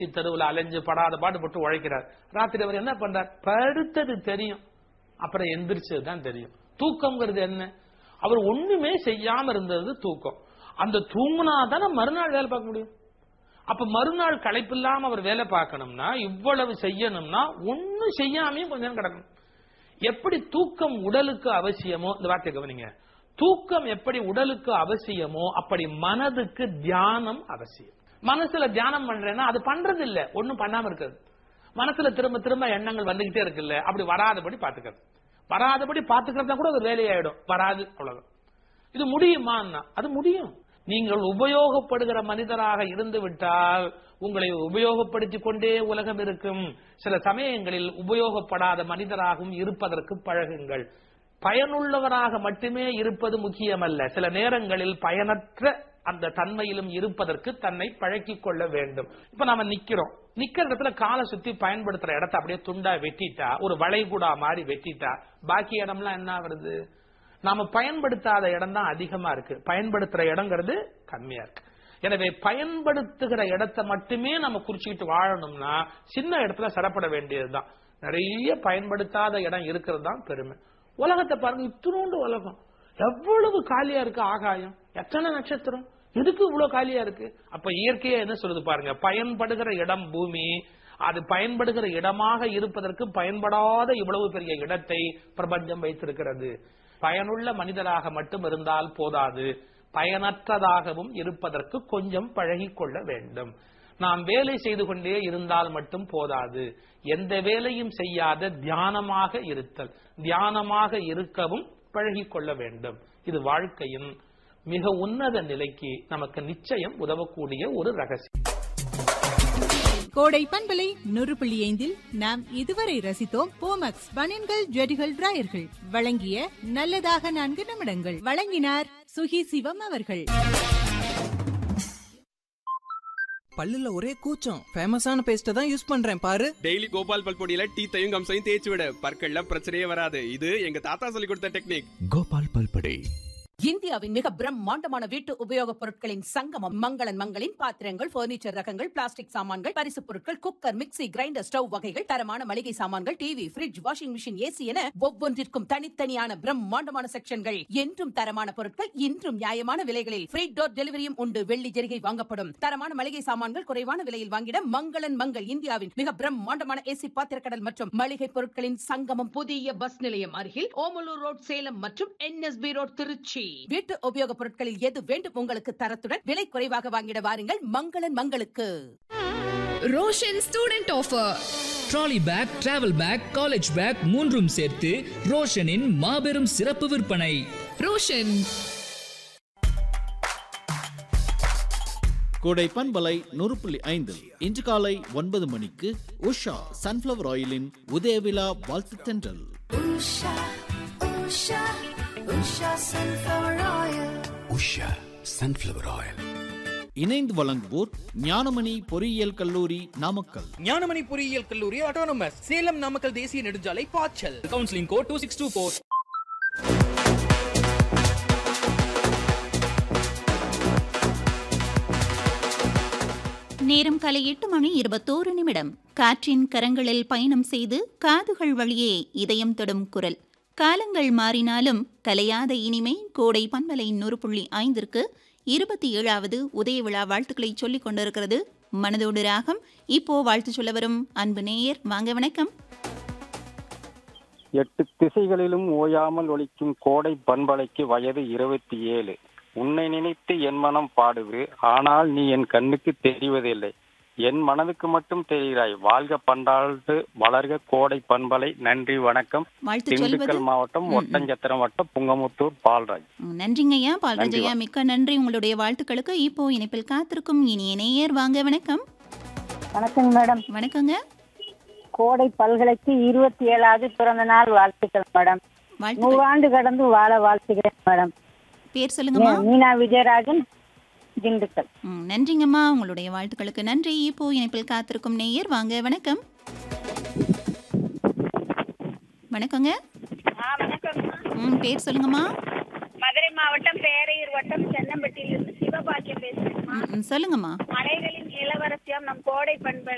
தெருவில் அலைஞ்சு படாத பாடுபட்டு உழைக்கிறார் ராத்திரி அவர் என்ன பண்றார் படுத்தது தெரியும் அப்புறம் எந்திரிச்சது தான் தெரியும் தூக்கம்ங்கிறது என்ன அவர் ஒண்ணுமே செய்யாம இருந்தது தூக்கம் அந்த தூங்குனா தானே மறுநாள் வேலை பார்க்க முடியும் அப்ப மறுநாள் களைப்பில்லாம அவர் வேலை பார்க்கணும்னா இவ்வளவு செய்யணும்னா ஒண்ணும் செய்யாமையும் கொஞ்ச நேரம் கிடக்கணும் எப்படி தூக்கம் உடலுக்கு அவசியமோ இந்த வார்த்தை கவனிங்க தூக்கம் எப்படி உடலுக்கு அவசியமோ அப்படி மனதுக்கு தியானம் அவசியம் மனசுல தியானம் பண்றேன்னா அது பண்றது இல்ல ஒண்ணும் பண்ணாம இருக்கிறது மனசுல திரும்ப திரும்ப எண்ணங்கள் வந்துகிட்டே இருக்குல்ல அப்படி வராதபடி பாத்துக்கிறது வராதபடி பாத்துக்கிறதா கூட ஒரு வேலையாயிடும் வராது அவ்வளவுதான் இது முடியுமான்னா அது முடியும் நீங்கள் உபயோகப்படுகிற மனிதராக இருந்து விட்டால் உங்களை உபயோகப்படுத்திக் கொண்டே உலகம் இருக்கும் சில சமயங்களில் உபயோகப்படாத மனிதராகவும் இருப்பதற்கு பழகுங்கள் பயனுள்ளவராக மட்டுமே இருப்பது முக்கியமல்ல சில நேரங்களில் பயனற்ற அந்த தன்மையிலும் இருப்பதற்கு தன்னை பழக்கிக் கொள்ள வேண்டும் இப்ப நாம நிக்கிறோம் நிக்கிற இடத்துல காலை சுத்தி பயன்படுத்துற இடத்த அப்படியே துண்டா வெட்டிட்டா ஒரு வளைகுடா மாதிரி வெட்டிட்டா பாக்கி இடம்லாம் என்ன வருது நாம பயன்படுத்தாத இடம் தான் அதிகமா இருக்கு பயன்படுத்துற இடங்கிறது கம்மியா இருக்கு எனவே பயன்படுத்துகிற இடத்தை மட்டுமே நம்ம குறிச்சுக்கிட்டு வாழணும்னா சின்ன இடத்துல சிறப்பட வேண்டியதுதான் நிறைய பயன்படுத்தாத இடம் இருக்கிறது தான் பெருமை உலகத்தை பாருங்க இத்தினோண்டு உலகம் எவ்வளவு காலியா இருக்கு ஆகாயம் எத்தனை நட்சத்திரம் எதுக்கு இவ்வளவு காலியா இருக்கு அப்ப இயற்கையா என்ன சொல்லுது பாருங்க பயன்படுகிற இடம் பூமி அது பயன்படுகிற இடமாக இருப்பதற்கு பயன்படாத இவ்வளவு பெரிய இடத்தை பிரபஞ்சம் வைத்திருக்கிறது பயனுள்ள மனிதராக மட்டும் இருந்தால் போதாது பயனற்றதாகவும் இருப்பதற்கு கொஞ்சம் பழகிக் கொள்ள வேண்டும் நாம் வேலை செய்து கொண்டே இருந்தால் மட்டும் போதாது எந்த வேலையும் செய்யாத தியானமாக இருத்தல் தியானமாக இருக்கவும் பழகிக் கொள்ள வேண்டும் இது வாழ்க்கையின் மிக உன்னத நிலைக்கு நமக்கு நிச்சயம் உதவக்கூடிய ஒரு ரகசியம் கோடை பண்பலை நூறு புள்ளி ஐந்தில் நாம் இதுவரை ரசித்தோம் போமக்ஸ் பனியன்கள் ஜெடிகள் டிராயர்கள் வழங்கிய நல்லதாக நான்கு நிமிடங்கள் வழங்கினார் சுகி சிவம் அவர்கள் பல்லுல ஒரே கூச்சம் ஃபேமஸான பேஸ்ட தான் யூஸ் பண்றேன் பாரு டெய்லி கோபால் பல்பொடியில டீத்தையும் கம்சையும் தேய்ச்சி விட பற்கள்ல பிரச்சனையே வராது இது எங்க தாத்தா சொல்லி கொடுத்த டெக்னிக் கோபால் பல்படை இந்தியாவின் மிக பிரம்மாண்டமான வீட்டு உபயோகப் பொருட்களின் சங்கமம் மங்களன் மங்களின் பாத்திரங்கள் பர்னிச்சர் ரகங்கள் பிளாஸ்டிக் சாமான்கள் பரிசுப் பொருட்கள் குக்கர் மிக்ஸி கிரைண்டர் ஸ்டவ் வகைகள் தரமான மளிகை சாமான்கள் TV fridge washing machine AC என ஒவ்வொன்றிற்கும் தனித்தனியான பிரம்மாண்டமான செக்ஷன்கள் என்றும் தரமான பொருட்கள் இன்றும் நியாயமான விலைகளில் ஃப்ரீ டோர் டெலிவரியும் உண்டு வெள்ளி ஜெரிகை வாங்கப்படும் தரமான மளிகை சாமான்கள் குறைவான விலையில் வாங்கிட மங்களன் மங்கள் இந்தியாவின் மிக பிரம்மாண்டமான ஏசி பாத்திரக்கடல் மற்றும் மளிகை பொருட்களின் சங்கமம் புதிய பஸ் நிலையம் அருகில் ஓமலூர் ரோட் சேலம் மற்றும் என்எஸ்பி ரோட் திருச்சி வீட்டு உபயோகப் பொருட்களில் எது வேண்டும் உங்களுக்கு தரத்துடன் விலை குறைவாக வாங்கிட வாருங்கள் மங்களன் மங்களுக்கு Roshan student offer trolley bag travel bag college bag மூன்றும் சேர்த்து ரோஷனின் மாபெரும் சிறப்பு விற்பனை ரோஷன் கோடை பண்பலை நூறு புள்ளி ஐந்து இன்று காலை ஒன்பது மணிக்கு உஷா சன்ஃப்ளவர் ஆயிலின் உதயவிழா வாழ்த்து தென்றல் உஷா சன்ஃப்ளவர் ஆயில் இணைந்து வழங்குவோர் ஞானமணி பொறியியல் கல்லூரி நாமக்கல் ஞானமணி பொறியியல் கல்லூரி ஆட்டோனமஸ் சேலம் நாமக்கல் தேசிய நெடுஞ்சாலை பாய்ச்சல் counselling code two six two four நேரம் காலை எட்டு மணி இருபத்தோரு நிமிடம் காற்றின் கரங்களில் பயணம் செய்து காதுகள் வழியே இதயம் தொடும் குரல் காலங்கள் மாறினாலும் கலையாத இனிமை கோடை பண்பலை நூறு புள்ளி ஐந்திற்கு இருபத்தி ஏழாவது உதய விழா வாழ்த்துக்களை சொல்லிக் கொண்டிருக்கிறது மனதோடு ராகம் இப்போ வாழ்த்து சொல்ல வரும் அன்பு நேயர் வாங்க வணக்கம் எட்டு திசைகளிலும் ஓயாமல் ஒலிக்கும் கோடை பண்பலைக்கு வயது இருபத்தி ஏழு உன்னை நினைத்து என் மனம் பாடுது ஆனால் நீ என் கண்ணுக்கு தெரிவதில்லை என் மனதுக்கு மட்டும் தெரிகிறாய் வாழ்க பண்டாண்டு வளர்க கோடை பண்பலை நன்றி வணக்கம் வாழ்த்து சொல்வது திண்டுக்கல் மாவட்டம் ஒட்டஞ்சத்திரம் வட்டம் புங்கமுத்தூர் பால்ராஜ் ம், நன்றிங்கய்யா நன்றி, பால்ராஜையா மிக்க நன்றி உங்களுடைய வாழ்த்துக்களுக்கு இப்போ இணைப்பில் காத்திருக்கும் இனிய நேயர் வாங்க வணக்கம் வணக்கங்க மேடம் வணக்கங்க கோடை பல்கலைக்கு இருபத்தி ஏழாவது பிறந்த நாள் வாழ்த்துக்கள் மேடம் வாழ்த்துக்கள் நூறாண்டு கடந்து வாழ வாழ்த்துக்கிறேன் மேடம் பேர் சொல்லுங்கம்மா மீனா விஜயராஜன் திண்டுக்கல் ம், நன்றிங்கம்மா உங்களுடைய வாழ்த்துக்களுக்கு நன்றி இப்போ இணைப்பில் காத்திருக்கும் நேயர் வாங்க வணக்கம் வணக்கங்க ம் பேர் சொல்லுங்கம்மா மதுரை மாவட்டம் பேரையூர் வட்டம் சென்னம்பட்டியிலிருந்து சிவபாக்கியம் பேசுறேன் ம், ம், சொல்லுங்கம்மா மலைகளின் இளவரசியாம் நம் கோடை பண்பலை